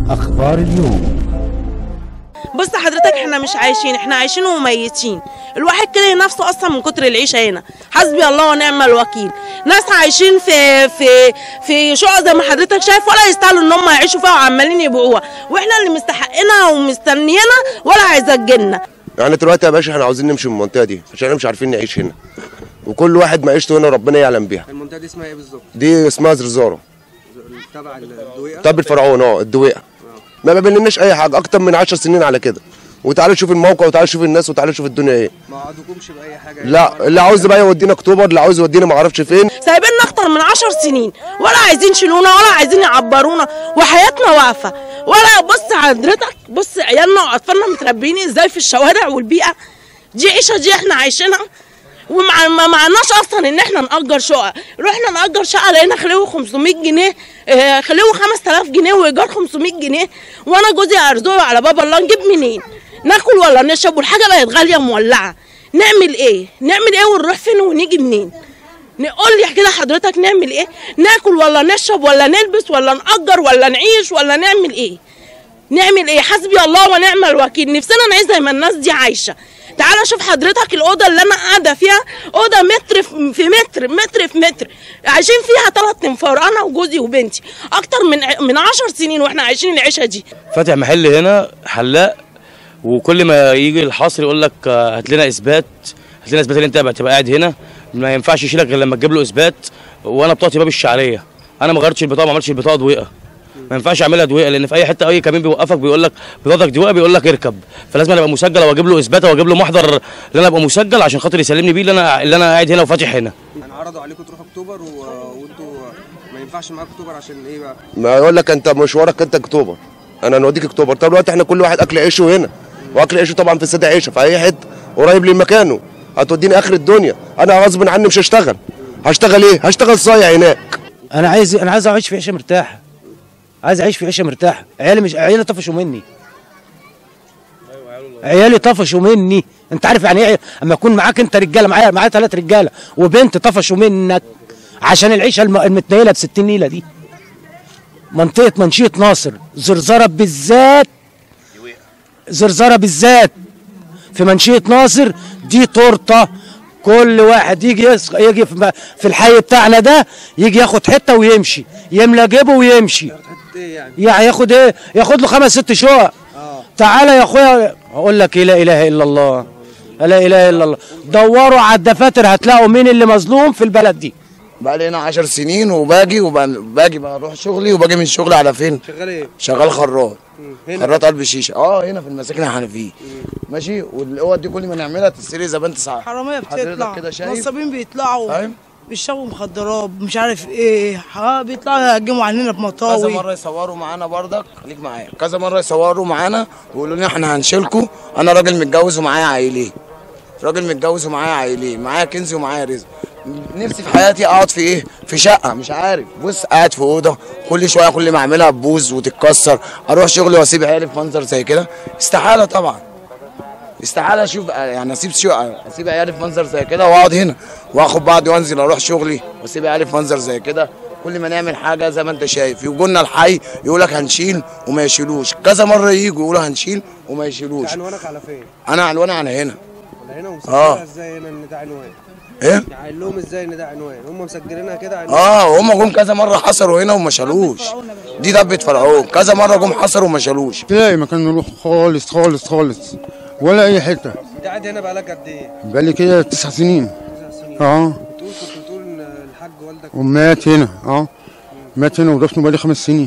أخبار اليوم بص حضرتك احنا مش عايشين احنا عايشين وميتين الواحد كده نفسه اصلا من كتر العيشه هنا حسبي الله ونعم الوكيل ناس عايشين في في في شقق زي ما حضرتك شايف ولا يستاهلوا ان هم يعيشوا فيها وعمالين يبيعوها واحنا اللي مستحقينها ومستنيينها ولا هيسجلنا يعني دلوقتي يا باشا احنا عاوزين نمشي من المنطقه دي عشان احنا مش عارفين نعيش هنا وكل واحد معيشته هنا ربنا يعلم بيها المنطقه دي اسمها ايه بالظبط؟ دي اسمها زرزاره تبع الدويقه طب الفرعون اه الدويقه ما بيبينلناش اي حاجه اكتر من 10 سنين على كده وتعالوا شوف الموقع وتعالوا شوف الناس وتعالوا شوف الدنيا ايه ما وعدوكمش باي حاجه لا اللي عاوز بقى يودينا اكتوبر اللي عاوز يودينا ما اعرفش فين سايبيننا اكتر من عشر سنين ولا عايزين يشيلونا ولا عايزين يعبرونا وحياتنا واقفه ولا بص حضرتك بص عيالنا واطفالنا متربيين ازاي في الشوارع والبيئه دي عيشه دي احنا عايشينها وما ما معناش اصلا ان احنا نأجر شقق رحنا نأجر شقه لقينا خلوه 500 جنيه آه، خلوه 5000 جنيه وايجار 500 جنيه وانا جوزي ارزقه على باب الله نجيب منين ناكل ولا نشرب والحاجه بقت غاليه مولعه نعمل ايه نعمل ايه ونروح فين ونيجي منين نقول لي كده حضرتك نعمل ايه ناكل ولا نشرب ولا نلبس ولا نأجر ولا نعيش ولا نعمل ايه نعمل ايه حسبي الله ونعم الوكيل نفسنا نعيش زي ما الناس دي عايشه تعالى شوف حضرتك الاوضه اللي انا قاعده فيها اوضه متر في في متر متر في متر عايشين فيها ثلاث انفار انا وجوزي وبنتي اكتر من ع- من 10 سنين واحنا عايشين العيشه دي فاتح محل هنا حلاق وكل ما يجي الحاصل يقول لك آه، هات لنا اثبات هات لنا اثبات ان انت هتبقى قاعد هنا ما ينفعش يشيلك غير لما تجيب له اثبات وانا بطاقتي باب الشعريه انا ما غيرتش البطاقه ما عملتش البطاقه دويقه ما ينفعش اعملها دويقه لان في اي حته اي كمين بيوقفك بيقول لك بطاقتك دويقه بيقول لك اركب فلازم انا ابقى مسجل او اجيب له اثبات او اجيب له محضر ان انا ابقى مسجل عشان خاطر يسلمني بيه اللي انا اللي انا قاعد هنا وفاتح هنا يعني عرضوا عليكم تروحوا اكتوبر و... وانتوا ما ينفعش معاكم اكتوبر عشان ايه بقى؟ ما يقول لك انت مشوارك انت اكتوبر انا نوديك اكتوبر طب دلوقتي احنا كل واحد اكل عيشه هنا واكل عيشه طبعا في سيدة عيشه في اي حته قريب لمكانه هتوديني اخر الدنيا انا غصب عني مش هشتغل هشتغل ايه هشتغل صايع هناك انا عايز انا عايز اعيش في عيشه مرتاحه عايز اعيش في عيشه مرتاحه عيالي مش عيالي طفشوا مني عيالي طفشوا مني انت عارف يعني ايه اما يكون معاك انت رجاله معايا معايا ثلاث رجاله وبنت طفشوا منك عشان العيشه الم- المتنيله ب 60 نيله دي منطقه منشيه ناصر زرزره بالذات زرزره بالذات في منشيه ناصر دي تورته كل واحد يجي يس- يجي في م- في الحي بتاعنا ده يجي ياخد حته ويمشي يملى جيبه ويمشي حته ايه يعني؟ يعني ياخد ايه ياخد له خمس ست شقق تعالى يا اخويا اقول لك إيه لا اله الا الله لا اله الا الله دوروا على الدفاتر هتلاقوا مين اللي مظلوم في البلد دي بقى لي هنا 10 سنين وباجي وباجي بروح شغلي وباجي من شغلي على فين؟ شغال ايه؟ شغال خراط هنا خراط قلب شيشه اه هنا في المساكن الحنفيه ماشي والاوض دي كل ما نعملها تشتري زي ما انت ساعه حرامية حضرتك بتطلع كده شايف نصابين بيطلعوا فاهم؟ بيشربوا مخدرات مش عارف ايه ها بيطلعوا يهجموا علينا في كذا مطاوي مره يصوروا معانا بردك خليك معايا كذا مره يصوروا معانا ويقولوا لنا احنا هنشيلكوا انا راجل متجوز ومعايا عيلين راجل متجوز ومعايا عيلين معايا كنز ومعايا رزق نفسي في حياتي اقعد في ايه في شقه مش عارف بص قاعد في اوضه كل شويه كل ما اعملها تبوظ وتتكسر اروح شغلي واسيب عيالي في منظر زي كده استحاله طبعا استحاله اشوف يعني اسيب شو اسيب عيالي في منظر زي كده واقعد هنا واخد بعضي وانزل اروح شغلي واسيب عيالي في منظر زي كده كل ما نعمل حاجه زي ما انت شايف يجوا لنا الحي يقول لك هنشيل وما يشيلوش كذا مره يجوا يقولوا هنشيل وما يشيلوش عنوانك على فين؟ انا عنواني على هنا على هنا آه. ومسجلها ازاي هنا ان ده عنوان؟ ايه يعني لهم ازاي ان ده عنوان؟ هم مسجلينها كده عنوان اه هم جم كذا مره حصروا هنا وما شالوش دي دبة فرعون كذا مره جم حصروا وما شالوش تلاقي مكان نروح خالص خالص خالص ولا اي حته انت قاعد هنا بقالك قد ايه؟ بقالي كده تسع سنين تسع سنين اه بتقول كنت بتقول ان الحاج والدك ومات هنا اه مات هنا ودفنه بقالي خمس سنين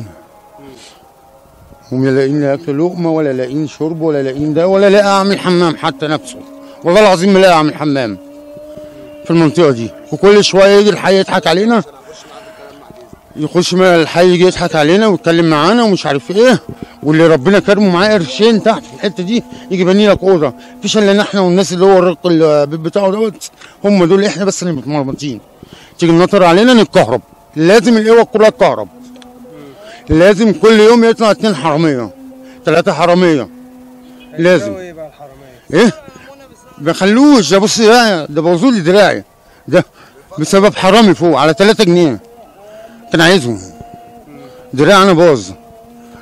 هم لا لاقيين لا اكل لقمه ولا لاقيين شرب ولا لاقيين ده ولا لاقي اعمل حمام حتى نفسه والله العظيم ما لاقي اعمل حمام في المنطقه دي وكل شويه يجي الحي يضحك علينا يخش من الحي يجي يضحك علينا ويتكلم معانا ومش عارف ايه واللي ربنا كرمه معاه قرشين تحت في الحته دي يجي يبني لك اوضه مفيش الا احنا والناس اللي هو الرق البيت بتاعه دوت هم دول احنا بس اللي متمرمطين تيجي النطر علينا نتكهرب لازم القوى كلها تكهرب لازم كل يوم يطلع اتنين حراميه ثلاثه حراميه لازم هيساوي ايه بقى الحراميه؟ ايه ما خلوش ده بص ده ده بوظوا لي دراعي ده بسبب حرامي فوق على 3 جنيه كان عايزهم دراعي انا باظ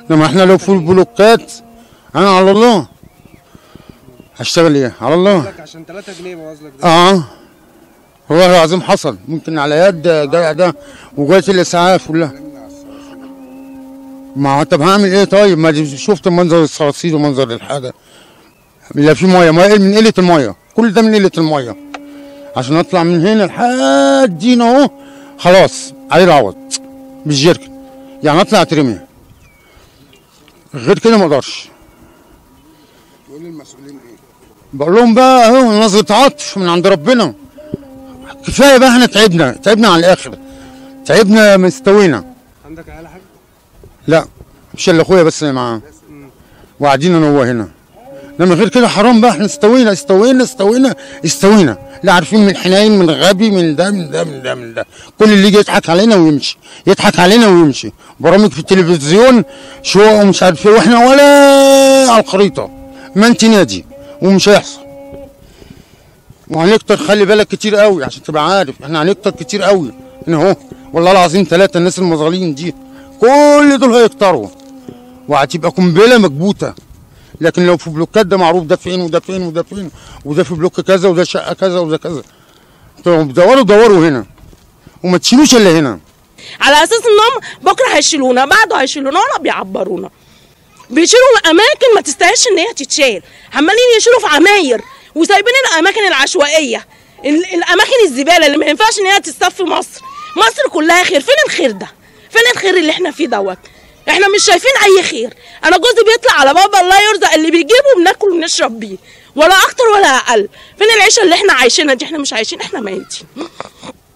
انما احنا لو في البلوكات انا على الله هشتغل ايه على الله لك عشان 3 جنيه بوظ لك ده اه هو العظيم حصل ممكن على يد جاي ده وجات الاسعاف كلها ما هو طب هعمل ايه طيب ما دي- شفت منظر الصراصير ومنظر الحاجه لا في ميه ميه من قله الميه كل ده من قله الميه عشان اطلع من هنا لحد هنا اهو خلاص عليه عوض بالجركن يعني اطلع اترمي غير كده ما اقدرش بيقول للمسؤولين ايه بقول لهم بقى اهو نظرة عطف من عند ربنا كفايه بقى احنا تعبنا تعبنا على الاخر تعبنا مستوينا عندك عيال حاجه لا مش الا اخويا بس اللي معاه وقاعدين انا وهو هنا انما غير كده حرام بقى احنا استوينا استوينا استوينا استوينا لا عارفين من حنين من غبي من ده من ده من ده من ده كل اللي يجي يضحك علينا ويمشي يضحك علينا ويمشي برامج في التلفزيون شو ومش عارف ايه واحنا ولا على الخريطه ما انت نادي ومش هيحصل وهنكتر خلي بالك كتير قوي عشان تبقى عارف احنا هنكتر كتير قوي هنا اهو والله العظيم ثلاثه الناس المظالين دي كل دول هيكتروا وهتبقى قنبله مكبوته لكن لو في بلوكات ده معروف ده فين وده فين وده فين وده في بلوك كذا وده شقه كذا وده كذا طب دوروا دوروا هنا وما تشيلوش الا هنا على اساس انهم بكره هيشيلونا بعده هيشيلونا ولا بيعبرونا بيشيلوا اماكن ما تستاهلش ان هي تتشال عمالين يشيلوا في عماير وسايبين الاماكن العشوائيه ال- الاماكن الزباله اللي ما ينفعش ان هي تتصف في مصر مصر كلها خير فين الخير ده فين الخير اللي احنا فيه دوت احنا مش شايفين اي خير انا جوزي بيطلع على بابا الله يرزق اللي بيجيبه بناكل ونشرب بيه ولا اكتر ولا اقل فين العيشه اللي احنا عايشينها دي احنا مش عايشين احنا ميتين